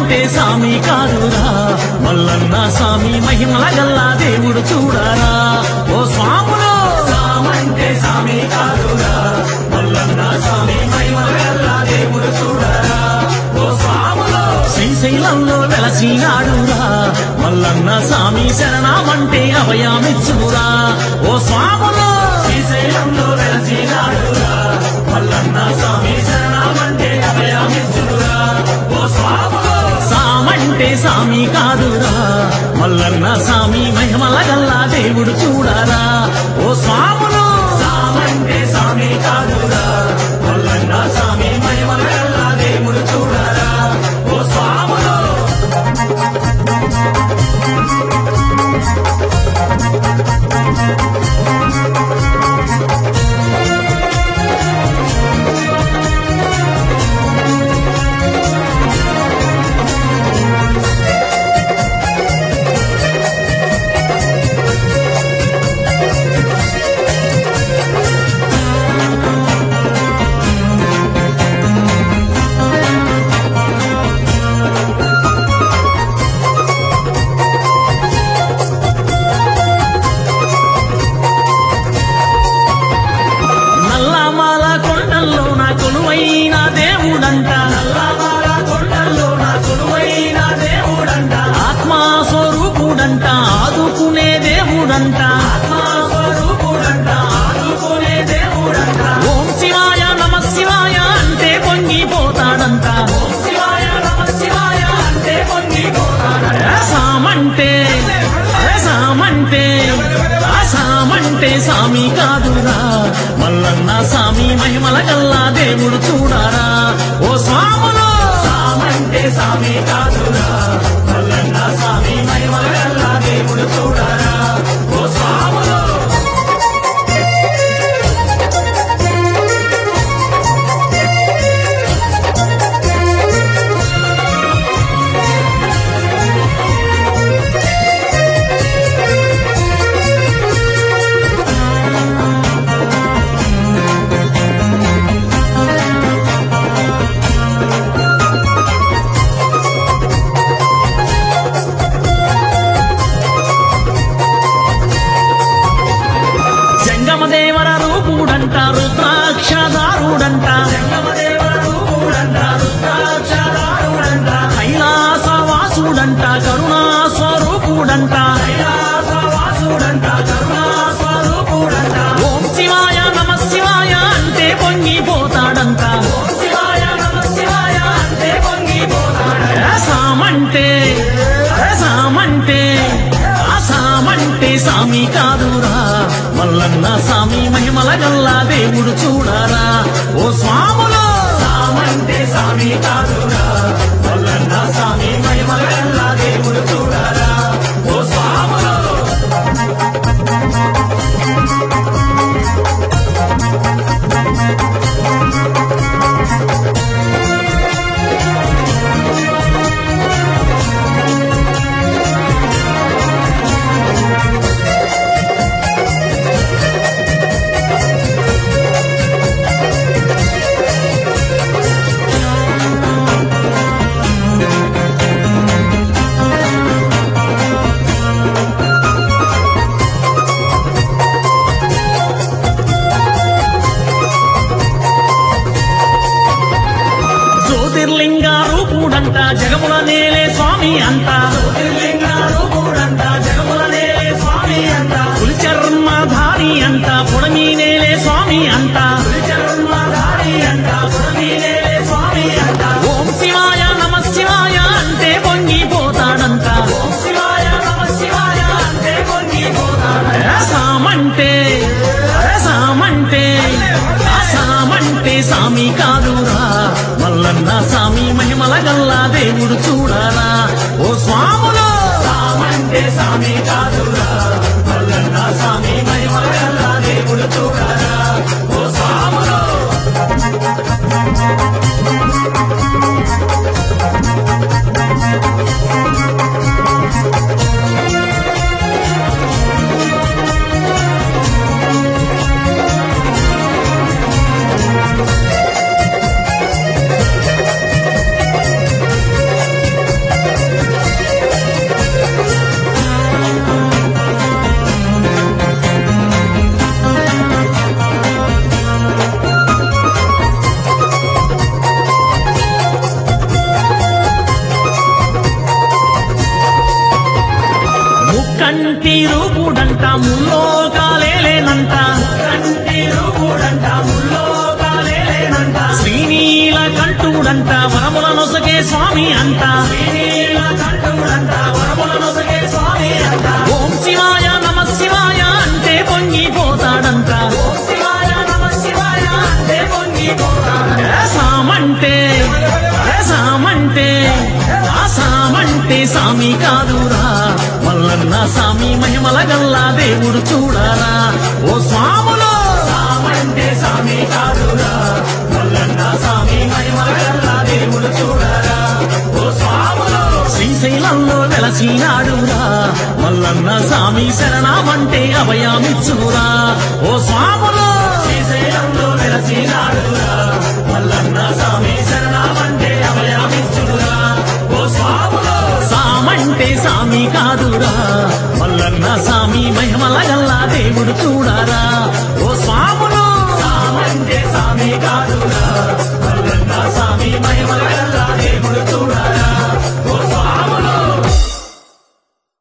సామంటే సామి కాదురా మల్లన్న సామి మహిమల గల్లా దేవుడు చూడారా ఓ స్వాములు సామంటే సామి కాదురా మల్లన్న సామి మహిమల గల్లా దేవుడు చూడారా ఓ స్వాములు శ్రీశైలంలో వెలసినాడురా మల్లన్న సామి శరణామంటే అభయామిచ్చురా ఓ స్వాములు శ్రీశైలంలో వెలసినాడురా మల్లన్న స్వామి శరణామంటే అభయామిచ్చురా ఓ స్వాములు సామంటే సామి కాదురా మల్లన్న సామి మహిమల గల్లా దేవుడు చూడారా ఓ స్వాములు సామంటే సామి కాదురా మల్లన్న సామి మహిమల గల్లా దేవుడు చూడారా ఓ స్వాములు నల్లమాల కొండల్లో నా కొలువైన దేవుడంట నల్లమాల కొండల్లో నా కొలువైన దేవుడంట ఆత్మా స్వరూపుడంట ఆదుకునే దేవుడంట ఆత్మా స్వరూపుడంట ఆదుకునే దేవుడంట ఓం శివాయ నమ శివాయ అంటే పొంగిపోతాడంట ఓం శివాయ నమ శివాయ అంటే పొంగిపోతాడంట సామంటే అరే సామంటే ఆ సామంటే సామి కాదురా మల్లన్న సామి మహిమల గల్లా దేవుడు చూడారా ఓ స్వాములు సామంటే సామి కాదురా మల్లన్న సామి మహిమల గల్లా దేవుడు చూడారా ఓ స్వాములు జంగమదేవర రూపుడంట రుద్రాక్షదారుడంట జంగమదేవర రూపుడంట రుద్రాక్షదారుడంట కైలాసవాసుడంట కరుణా స్వరూపుడంట కైలాసవాసుడంట కరుణా స్వరూపుడంట ఓం శివాయ నమ శివాయ అంటే పొంగిపోతాడంట ఓం శివాయ నమ శివాయ అంటే పొంగిపోతాడంట సామంటే సామంటే ఆ సామంటే సామి కాదురా మల్లన్న సామి మహిమల గల్లా దేవుడు చూడారా ఓ స్వాములు సామంటే సామి కాదురా మల్లన్న సామి మహిమల గల్లా దేవుడు చూడారా ఓ స్వాములు జ్యోతిర్లింగ రూపుడంట జగముల నేలే స్వామి అంట జ్యోతిర్లింగ రూపుడంట జగముల నేలే స్వామి అంట పులి చర్మధారి అంట పొడమి నేలే స్వామి అంట పులి చర్మధారి అంట పొడమి నేలే స్వామి అంట ఓం శివాయ నమ శివాయ అంటే పొంగిపోతాడంట ఓం శివాయ నమ శివాయ అంటే పొంగిపోతాడంట సామంటే అరే సామంటే ఆ సామంటే సామి కాదురా మల్లన్న సామి మహిమల గల్లా దేవుడు చూడారా ఓ స్వాములు సామంటే సామి కాదురా మల్లన్న సామి మహిమల గల్లా దేవుడు చూడారా ఓ స్వాములు ముక్కంటి రూపుడంట ముల్లోకాలేనంట ముక్కంటి రూపుడంట ముల్లోకాలేనంట శ్రీనీల కంఠుడంట వరముల నొసగే స్వామి అంట శ్రీనీల కంఠుడంట వరముల నొసగే స్వామి అంట ఓం శివాయ నమ శివాయ అంటే పొంగిపోతాడంట ఓం శివాయ నమ శివాయ అంటే పొంగిపోతాడంట సామంటే సామంటే ఆ సామంటే సామి కాదురా మల్లన్న సామి మహిమల గల్లా దేవుడు చూడారా ఓ స్వాములో సామంటే సామి కాదురా మల్లన్న సామి మహిమల గల్లా దేవుడు చూడారా ఓ స్వాములో శ్రీశైలంలో వెలసినాడురా మల్లన్న సామి శరణామంటే అభయామిచ్చురా ఓ స్వాములో శ్రీశైలంలో వెలసినాడురా మల్లన్న సామి శరణామంటే అభయామిచ్చురా ఓ స్వాములో సామంటే సామి కాదురా మల్లన్న సామి మహిమల గల్లా దేవుడు చూడారా